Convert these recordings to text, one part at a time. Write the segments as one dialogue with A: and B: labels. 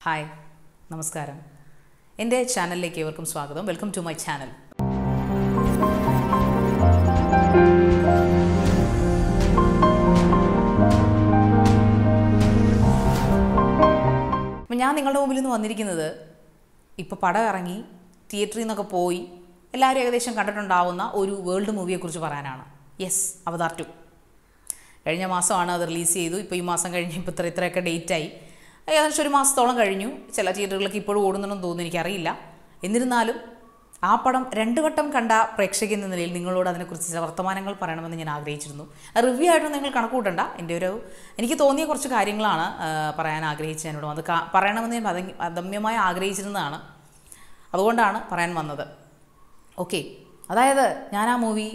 A: hi നമസ്കാരം എൻ്റെ ചാനലിലേക്ക് ഏവർക്കും സ്വാഗതം വെൽക്കം ടു മൈ ചാനൽ അപ്പം ഞാൻ നിങ്ങളുടെ മുമ്പിൽ നിന്ന് വന്നിരിക്കുന്നത് ഇപ്പോൾ പടം ഇറങ്ങി തിയേറ്ററിൽ നിന്നൊക്കെ പോയി എല്ലാവരും ഏകദേശം കണ്ടിട്ടുണ്ടാവുന്ന ഒരു വേൾഡ് മൂവിയെക്കുറിച്ച് പറയാനാണ് യെസ് അവതാർ ടു കഴിഞ്ഞ മാസമാണ് അത് റിലീസ് ചെയ്തു ഇപ്പോൾ ഈ മാസം കഴിഞ്ഞ് ഇപ്പോൾ ഇത്ര ഇത്രയൊക്കെ ഡേറ്റായി ഏകദേശം ഒരു മാസത്തോളം കഴിഞ്ഞു ചില തിയേറ്ററുകളൊക്കെ ഇപ്പോഴും ഓടുന്നുണ്ടെന്ന് തോന്നുന്നു എനിക്കറിയില്ല എന്നിരുന്നാലും ആ പടം രണ്ട് വട്ടം കണ്ട പ്രേക്ഷകൻ എന്ന നിലയിൽ നിങ്ങളോട് അതിനെക്കുറിച്ച് ചില വർത്തമാനങ്ങൾ പറയണമെന്ന് ഞാൻ ആഗ്രഹിച്ചിരുന്നു റിവ്യൂ ആയിട്ട് നിങ്ങൾ കണക്കൂട്ടണ്ട എൻ്റെ ഒരു എനിക്ക് തോന്നിയ കുറച്ച് കാര്യങ്ങളാണ് ആ, പറയാൻ ആഗ്രഹിച്ചത് എന്നോട് അത് കാ- പറയണമെന്ന് ഞാൻ അത- അദമ്യമായി ആഗ്രഹിച്ചിരുന്നതാണ് അതുകൊണ്ടാണ് പറയാൻ വന്നത് ഓക്കെ അതായത് ഞാൻ ആ മൂവി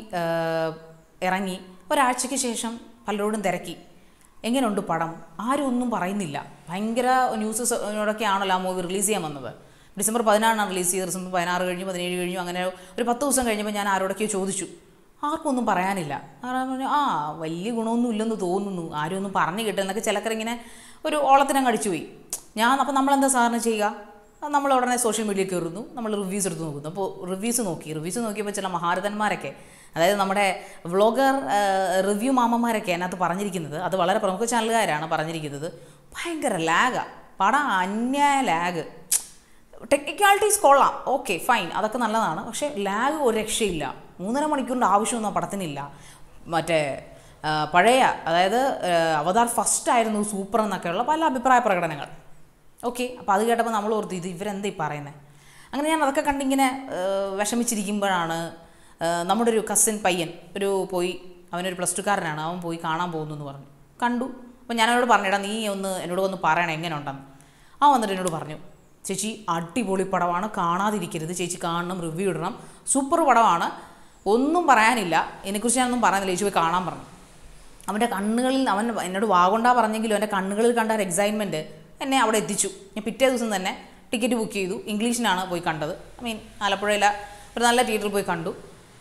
A: ഇറങ്ങി ഒരാഴ്ചയ്ക്ക് ശേഷം പലരോടും തിരക്കി എങ്ങനെയുണ്ട് പടം ആരും ഒന്നും പറയുന്നില്ല ഭയങ്കര ന്യൂസസിനോടൊക്കെ ആണല്ലോ ആ മൂവി റിലീസ് ചെയ്യാൻ വന്നത് ഡിസംബർ പതിനാറാണ് റിലീസ് ചെയ്തത് ഡിസംബർ പതിനാറ് കഴിഞ്ഞു പതിനേഴ് കഴിഞ്ഞു അങ്ങനെ ഒരു പത്ത് ദിവസം കഴിഞ്ഞപ്പോൾ ഞാൻ ആരോടൊക്കെയോ ചോദിച്ചു ആർക്കും ഒന്നും പറയാനില്ല ആരാ പറഞ്ഞു ആ വലിയ ഗുണമൊന്നും ഇല്ലെന്ന് തോന്നുന്നു ആരും ഒന്നും പറഞ്ഞു കിട്ടുന്നൊക്കെ ചിലക്കറിങ്ങനെ ഒരു ഓളത്തിനങ്ങ് അടിച്ചുപോയി ഞാൻ അപ്പോൾ നമ്മളെന്താ സാറിന് ചെയ്യുക അത് നമ്മൾ ഉടനെ സോഷ്യൽ മീഡിയ കയറുന്നു നമ്മൾ റിവ്യൂസ് എടുത്ത് നോക്കുന്നു അപ്പോൾ റിവ്യൂസ് നോക്കി റിവ്യൂസ് നോക്കിയപ്പോൾ ചില മഹാരഥന്മാരൊക്കെ അതായത് നമ്മുടെ വ്ളോഗർ റിവ്യൂ മാമന്മാരൊക്കെ അതിനകത്ത് പറഞ്ഞിരിക്കുന്നത് അത് വളരെ പ്രമുഖ ചാനലുകാരാണ് പറഞ്ഞിരിക്കുന്നത് ഭയങ്കര ലാഗാ പടം അന്യായ ലാഗ് ടെക്നിക്കാലിറ്റീസ് കൊള്ളാം ഓക്കെ ഫൈൻ അതൊക്കെ നല്ലതാണ് പക്ഷേ ലാഗ് ഒരു രക്ഷയില്ല മൂന്നര മണിക്കൂറിൻ്റെ ആവശ്യമൊന്നും ആ പടത്തിനില്ല മറ്റേ ആ, പഴയ അതായത് ആ, അവതാർ ഫസ്റ്റ് ആയിരുന്നു സൂപ്പർ എന്നൊക്കെയുള്ള പല അഭിപ്രായ പ്രകടനങ്ങൾ ഓക്കെ അപ്പോൾ അത് കേട്ടപ്പോൾ നമ്മൾ ഓർത്ത് ഇത് ഇവരെന്താ ഈ പറയുന്നത് അങ്ങനെ ഞാൻ അതൊക്കെ കണ്ടിങ്ങനെ ആ, വിഷമിച്ചിരിക്കുമ്പോഴാണ് ആ, നമ്മുടെ ഒരു കസിൻ പയ്യൻ ഒരു പോയി അവനൊരു പ്ലസ് ടുക്കാരനാണ് അവൻ പോയി കാണാൻ പോകുന്നു എന്ന് പറഞ്ഞു കണ്ടു അപ്പോൾ ഞാൻ അവനോട് പറഞ്ഞിടാ നീ ഒന്ന് എന്നോട് ഒന്ന് പറയണം എങ്ങനെ ഉണ്ടെന്ന് അവൻ വന്നിട്ട് എന്നോട് പറഞ്ഞു ചേച്ചി അടിപൊളി പടമാണ് കാണാതിരിക്കരുത് ചേച്ചി കാണണം റിവ്യൂ ഇടണം സൂപ്പർ പടമാണ് ഒന്നും പറയാനില്ല എന്നെക്കുറിച്ച് ഞാനൊന്നും പറയാനില്ല ചേച്ചി പോയി കാണാൻ പറഞ്ഞു അവൻ്റെ കണ്ണുകളിൽ അവൻ എന്നോട് വാഗൊണ്ടാ പറഞ്ഞെങ്കിലും എൻ്റെ കണ്ണുകളിൽ കണ്ട ഒരു എക്സൈറ്റ്മെൻറ്റ് എന്നെ അവിടെ എത്തിച്ചു ഞാൻ പിറ്റേ ദിവസം തന്നെ ടിക്കറ്റ് ബുക്ക് ചെയ്തു ഇംഗ്ലീഷിനാണ് പോയി കണ്ടത് ഐ മീൻ ആലപ്പുഴയിലെ ഒരു നല്ല തിയേറ്ററിൽ പോയി കണ്ടു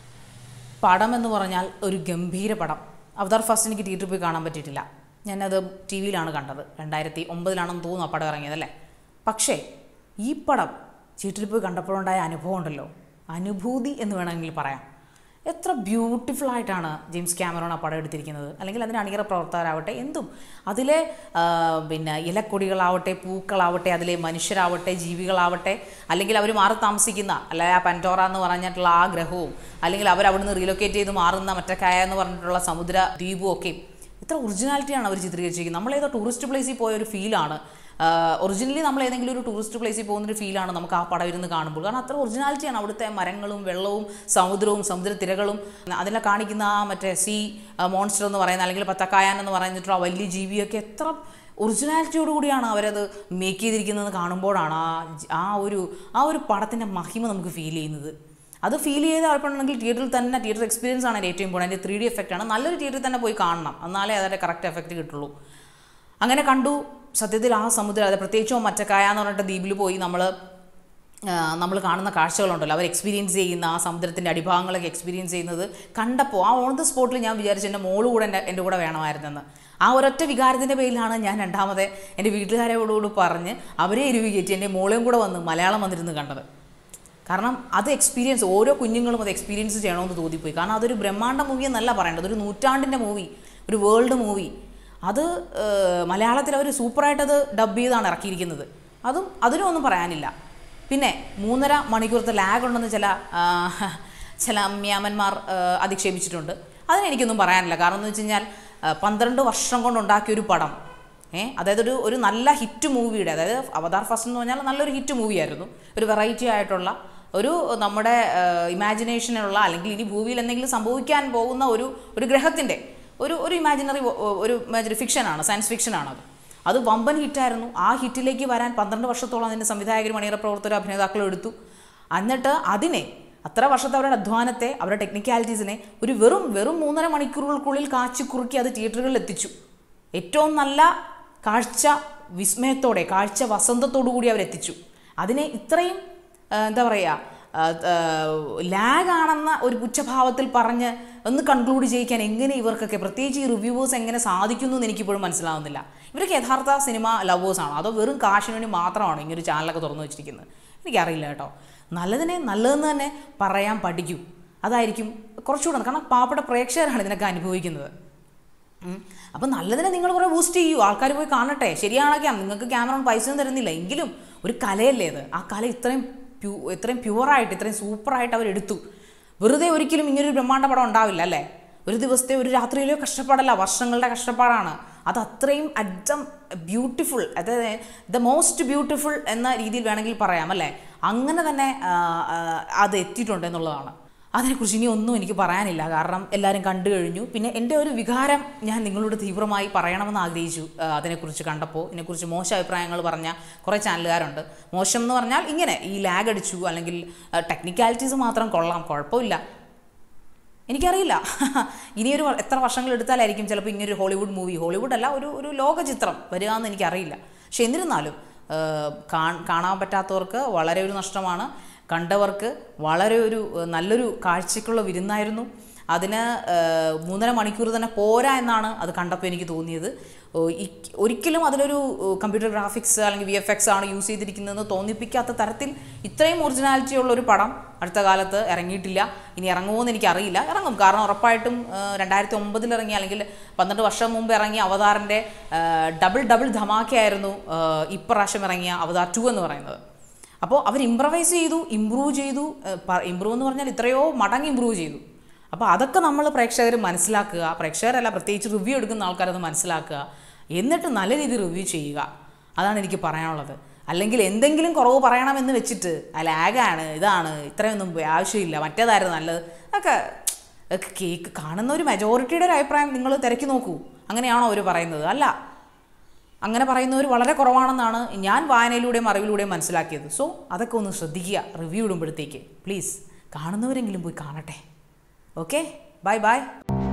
A: പടം എന്ന് പറഞ്ഞാൽ ഒരു ഗംഭീര പടം അവതാർ ഫസ്റ്റ് എനിക്ക് തിയേറ്ററിൽ പോയി കാണാൻ പറ്റിയിട്ടില്ല ഞാനത് ടി വിയിലാണ് കണ്ടത് രണ്ടായിരത്തി ഒമ്പതിലാണെന്ന് തോന്നുന്നു ആ പടം ഇറങ്ങിയതല്ലേ പക്ഷേ ഈ പടം തിയേറ്ററിൽ പോയി കണ്ടപ്പോഴുണ്ടായ അനുഭവം ഉണ്ടല്ലോ അനുഭൂതി എന്ന് വേണമെങ്കിൽ പറയാം എത്ര ബ്യൂട്ടിഫുൾ ആയിട്ടാണ് ജെയിംസ് ക്യാമറോൺ ആ പടം എടുത്തിരിക്കുന്നത് അല്ലെങ്കിൽ അതിൻ്റെ അണിയറ പ്രവർത്തകരാവട്ടെ എന്തും അതിലെ ആ, പിന്നെ ഇലക്കൊടികളാവട്ടെ പൂക്കളാവട്ടെ അതിലെ മനുഷ്യരാവട്ടെ ജീവികളാവട്ടെ അല്ലെങ്കിൽ അവർ മാറി താമസിക്കുന്ന അല്ലെ ആ പൻറ്റോറ എന്ന് പറഞ്ഞിട്ടുള്ള ആ ഗ്രഹവും അല്ലെങ്കിൽ അവർ അവിടുന്ന് റീലൊക്കേറ്റ് ചെയ്ത് മാറുന്ന മറ്റക്കായ എന്ന് പറഞ്ഞിട്ടുള്ള സമുദ്ര ദ്വീപും ഒക്കെ ഇത്ര ഒറിജിനാലിറ്റിയാണ് അവർ ചിത്രീകരിച്ചിരിക്കുന്നത് നമ്മളേതോ ടൂറിസ്റ്റ് പ്ലേസിൽ പോയ ഒരു ഫീലാണ് ഒറിജിനലി നമ്മൾ ഏതെങ്കിലും ഒരു ടൂറിസ്റ്റ് പ്ലേസിൽ പോകുന്നൊരു ഫീലാണ് നമുക്ക് ആ പടം ഇരുന്ന് കാണുമ്പോൾ കാരണം അത്ര ഒറിജിനാലിറ്റിയാണ് അവിടുത്തെ മരങ്ങളും വെള്ളവും സമുദ്രവും സമുദ്രത്തിരകളും അതിലെ കാണിക്കുന്ന ആ മറ്റേ സീ മോൺസ്റ്റർ എന്ന് പറയുന്ന അല്ലെങ്കിൽ പത്തക്കായാൻ എന്ന് പറഞ്ഞിട്ടുള്ള ആ വലിയ ജീവിയൊക്കെ എത്ര ഒറിജിനാലിറ്റിയോട് കൂടിയാണ് അവരത് മേക്ക് ചെയ്തിരിക്കുന്നത് കാണുമ്പോഴാണ് ആ ജ- ആ ഒരു ആ ഒരു പടത്തിൻ്റെ മഹിമ നമുക്ക് ഫീൽ ചെയ്യുന്നത് അത് ഫീൽ ചെയ്ത് ആൾപ്പെടുന്നെങ്കിൽ തിയേറ്ററിൽ തന്നെ തിയേറ്റർ എക്സ്പീരിയൻസ് ആണ് അതിൻ്റെ ഏറ്റവും ഇമ്പോർട്ടൻ്റ് ത്രീ ഡി എഫക്റ്റ് ആണ് നല്ലൊരു തിയേറ്ററിൽ തന്നെ പോയി കാണണം എന്നാലേ അതിൻ്റെ കറക്റ്റ് എഫക്റ്റ് കിട്ടുള്ളൂ അങ്ങനെ കണ്ടു സത്യത്തിൽ ആ സമുദ്രം അതായത് പ്രത്യേകിച്ചും മറ്റക്കായ എന്ന് പറഞ്ഞിട്ട് ദ്വീപിൽ പോയി നമ്മൾ നമ്മൾ കാണുന്ന കാഴ്ചകളുണ്ടല്ലോ അവർ എക്സ്പീരിയൻസ് ചെയ്യുന്ന ആ സമുദ്രത്തിൻ്റെ അടിഭാഗങ്ങളൊക്കെ എക്സ്പീരിയൻസ് ചെയ്യുന്നത് കണ്ടപ്പോൾ ആ ഓൺ ദ സ്പോട്ടിൽ ഞാൻ വിചാരിച്ചു എൻ്റെ മോള് കൂടെ എൻ്റെ എൻ്റെ കൂടെ വേണമായിരുന്നെന്ന് ആ ഒരൊറ്റ വികാരത്തിൻ്റെ പേരിലാണ് ഞാൻ രണ്ടാമതെ എൻ്റെ വീട്ടുകാരോടുകൂടി പറഞ്ഞ് അവരെ എരിവി കയറ്റി എൻ്റെ മോളെയും കൂടെ വന്ന് മലയാളം വന്നിരുന്ന് കണ്ടത് കാരണം അത് എക്സ്പീരിയൻസ് ഓരോ കുഞ്ഞുങ്ങളും അത് എക്സ്പീരിയൻസ് ചെയ്യണമെന്ന് തോന്നിപ്പോയി കാരണം അതൊരു ബ്രഹ്മാണ്ഡ മൂവി എന്നല്ല പറയേണ്ടത് ഒരു നൂറ്റാണ്ടിൻ്റെ മൂവി ഒരു വേൾഡ് മൂവി അത് ഏഹ്, മലയാളത്തിൽ അവർ സൂപ്പറായിട്ടത് ഡബ് ചെയ്താണ് ഇറക്കിയിരിക്കുന്നത് അതും അതിനും ഒന്നും പറയാനില്ല പിന്നെ മൂന്നര മണിക്കൂറത്തെ ലാഗ് ഉണ്ടെന്ന് ചില ആ, ചില അമ്യാമന്മാർ ആ, അധിക്ഷേപിച്ചിട്ടുണ്ട് അതിനെനിക്കൊന്നും പറയാനില്ല കാരണം എന്ന് വെച്ച് കഴിഞ്ഞാൽ ആ, പന്ത്രണ്ട് വർഷം കൊണ്ടുണ്ടാക്കിയ ഒരു പടം ഏ അതായത് ഒരു ഒരു നല്ല ഹിറ്റ് മൂവിയുടെ അതായത് അവതാർ ഫസ്റ്റ് എന്ന് പറഞ്ഞാൽ നല്ലൊരു ഹിറ്റ് മൂവിയായിരുന്നു ഒരു വെറൈറ്റി ആയിട്ടുള്ള ഒരു നമ്മുടെ ഇമാജിനേഷനുള്ള അല്ലെങ്കിൽ ഇനി ഭൂമിയിൽ എന്തെങ്കിലും സംഭവിക്കാൻ പോകുന്ന ഒരു ഒരു ഗ്രഹത്തിൻ്റെ ഒരു ഒരു ഇമാജിനറി ഒരു ഇമാജിനറി ഫിക്ഷനാണ് സയൻസ് ഫിക്ഷനാണ് അത് അത് വമ്പൻ ഹിറ്റായിരുന്നു ആ ഹിറ്റിലേക്ക് വരാൻ പന്ത്രണ്ട് വർഷത്തോളം അതിൻ്റെ സംവിധായകരും അണിയറ പ്രവർത്തകരും അഭിനേതാക്കളും എടുത്തു എന്നിട്ട് അതിനെ അത്ര വർഷത്തെ അവരുടെ അധ്വാനത്തെ അവരുടെ ടെക്നിക്കാലിറ്റീസിനെ ഒരു വെറും വെറും മൂന്നര മണിക്കൂറുകൾക്കുള്ളിൽ കാച്ചി കുറുക്കി അത് തിയേറ്ററുകളിൽ എത്തിച്ചു ഏറ്റവും നല്ല കാഴ്ച വിസ്മയത്തോടെ കാഴ്ച വസന്തത്തോടു കൂടി അവരെത്തിച്ചു അതിനെ ഇത്രയും ആ, എന്താ പറയുക ലാഗ് ആണെന്ന ഒരു പുച്ഛഭാവത്തിൽ പറഞ്ഞ് ഒന്ന് കൺക്ലൂഡ് ചെയ്യിക്കാൻ എങ്ങനെ ഇവർക്കൊക്കെ പ്രത്യേകിച്ച് ഈ റിവ്യൂവേഴ്സ് എങ്ങനെ സാധിക്കുന്നു എന്ന് എനിക്കിപ്പോഴും മനസ്സിലാവുന്നില്ല ഇവരൊക്കെ യഥാർത്ഥ സിനിമ ലവേഴ്സ് ആണോ അതോ വെറും കാശിന് വേണ്ടി മാത്രമാണോ ഇങ്ങനൊരു ചാനലൊക്കെ തുറന്നു വെച്ചിരിക്കുന്നത് എനിക്കറിയില്ല കേട്ടോ നല്ലതിനെ നല്ലതെന്ന് തന്നെ പറയാൻ പഠിക്കൂ അതായിരിക്കും കുറച്ചുകൂടെ കാരണം പാവപ്പെട്ട പ്രേക്ഷകരാണ് ഇതിനൊക്കെ അനുഭവിക്കുന്നത് അപ്പം നല്ലതിനെ നിങ്ങൾ കുറേ ബൂസ്റ്റ് ചെയ്യൂ ആൾക്കാർ പോയി കാണട്ടെ ശരിയാണൊക്കെ നിങ്ങൾക്ക് ക്യാമറ പൈസ ഒന്നും തരുന്നില്ല എങ്കിലും ഒരു കലയല്ലേ അത് ആ കല ഇത്രയും പ്യൂ ഇത്രയും പ്യുവറായിട്ട് ഇത്രയും സൂപ്പറായിട്ട് അവർ എടുത്തു വെറുതെ ഒരിക്കലും ഇങ്ങനൊരു ബ്രഹ്മാണ്ഡ പടം ഉണ്ടാവില്ല അല്ലേ ഒരു ദിവസത്തെ ഒരു രാത്രിയിലെയോ കഷ്ടപ്പാടല്ല വർഷങ്ങളുടെ കഷ്ടപ്പാടാണ് അത് അത്രയും അഡം ബ്യൂട്ടിഫുൾ അതായത് ദ മോസ്റ്റ് ബ്യൂട്ടിഫുൾ എന്ന രീതിയിൽ വേണമെങ്കിൽ പറയാം അല്ലേ അങ്ങനെ തന്നെ ആ, ആ, അത് എത്തിയിട്ടുണ്ട് എന്നുള്ളതാണ് അതിനെക്കുറിച്ച് ഇനി ഒന്നും എനിക്ക് പറയാനില്ല കാരണം എല്ലാവരും കണ്ടു കഴിഞ്ഞു പിന്നെ എൻ്റെ ഒരു വികാരം ഞാൻ നിങ്ങളോട് തീവ്രമായി പറയണമെന്ന് ആഗ്രഹിച്ചു ആ, അതിനെക്കുറിച്ച് കണ്ടപ്പോൾ ഇതിനെക്കുറിച്ച് മോശം അഭിപ്രായങ്ങൾ പറഞ്ഞ കുറേ ചാനലുകാരുണ്ട് മോശം എന്ന് പറഞ്ഞാൽ ഇങ്ങനെ ഈ ലാഗ് അടിച്ചു അല്ലെങ്കിൽ ടെക്നിക്കാലിറ്റീസ് മാത്രം കൊള്ളാം കുഴപ്പമില്ല എനിക്കറിയില്ല ഇനിയൊരു വ- എത്ര വർഷങ്ങൾ എടുത്താലായിരിക്കും ചിലപ്പോൾ ഇങ്ങനൊരു ഹോളിവുഡ് മൂവി ഹോളിവുഡ് അല്ല ഒരു ഒരു ലോക ചിത്രം വരിക എന്ന് എനിക്കറിയില്ല പക്ഷെ എന്നിരുന്നാലും ഏഹ്, കാൺ- കാണാൻ പറ്റാത്തവർക്ക് വളരെ ഒരു നഷ്ടമാണ് കണ്ടവർക്ക് വളരെ ഒരു ഏഹ്, നല്ലൊരു കാഴ്ചയ്ക്കുള്ള വിരുന്നായിരുന്നു അതിന് ഏഹ്, മൂന്നര മണിക്കൂർ തന്നെ പോരാ എന്നാണ് അത് കണ്ടപ്പോൾ എനിക്ക് തോന്നിയത് ഓ, ഇ- ഒരിക്കലും അതിലൊരു കമ്പ്യൂട്ടർ ഗ്രാഫിക്സ് അല്ലെങ്കിൽ വി എഫ് എക്സ് ആണ് യൂസ് ചെയ്തിരിക്കുന്നതെന്ന് തോന്നിപ്പിക്കാത്ത തരത്തിൽ ഇത്രയും ഒറിജിനാലിറ്റി ഉള്ള ഒരു പടം അടുത്ത കാലത്ത് ഇറങ്ങിയിട്ടില്ല ഇനി ഇറങ്ങുമോ എന്ന് എനിക്കറിയില്ല ഇറങ്ങും കാരണം ഉറപ്പായിട്ടും രണ്ടായിരത്തി ഒമ്പതിൽ ഇറങ്ങിയ അല്ലെങ്കിൽ പന്ത്രണ്ട് വർഷം മുമ്പ് ഇറങ്ങിയ അവതാറിൻ്റെ ഡബിൾ ഡബിൾ ധമാക്കയായിരുന്നു ഏഹ്, ഇപ്രാവശ്യം ഇറങ്ങിയ അവതാർ ടു എന്ന് പറയുന്നത് അപ്പോൾ അവർ ഇമ്പ്രവൈസ് ചെയ്തു ഇമ്പ്രൂവ് ചെയ്തു ഇമ്പ്രൂവ് എന്ന് പറഞ്ഞാൽ ഇത്രയോ മടങ്ങ് ഇമ്പ്രൂവ് ചെയ്തു അപ്പോൾ അതൊക്കെ നമ്മൾ പ്രേക്ഷകർ മനസ്സിലാക്കുക പ്രേക്ഷകരല്ല പ്രത്യേകിച്ച് റിവ്യൂ എടുക്കുന്ന ആൾക്കാരത് മനസ്സിലാക്കുക എന്നിട്ട് നല്ല രീതിയിൽ റിവ്യൂ ചെയ്യുക അതാണ് എനിക്ക് പറയാനുള്ളത് അല്ലെങ്കിൽ എന്തെങ്കിലും കുറവ് പറയണമെന്ന് വെച്ചിട്ട് ആ ലാഗാണ് ഇതാണ് ഇത്രയൊന്നും ആവശ്യമില്ല മറ്റേതായിരുന്നു നല്ലത് ഒക്കെ ഒക്കെ കേക്ക് കാണുന്ന ഒരു മെജോറിറ്റിയുടെ ഒരു അഭിപ്രായം നിങ്ങൾ തിരക്കി നോക്കൂ അങ്ങനെയാണോ അവർ പറയുന്നത് അല്ല അങ്ങനെ പറയുന്നവർ വളരെ കുറവാണെന്നാണ് ഞാൻ വായനയിലൂടെയും അറിവിലൂടെയും മനസ്സിലാക്കിയത് സോ അതൊക്കെ ഒന്ന് ശ്രദ്ധിക്കുക റിവ്യൂ ഇടുമ്പോഴത്തേക്ക് പ്ലീസ് കാണുന്നവരെങ്കിലും പോയി കാണട്ടെ ഓക്കെ ബൈ ബൈ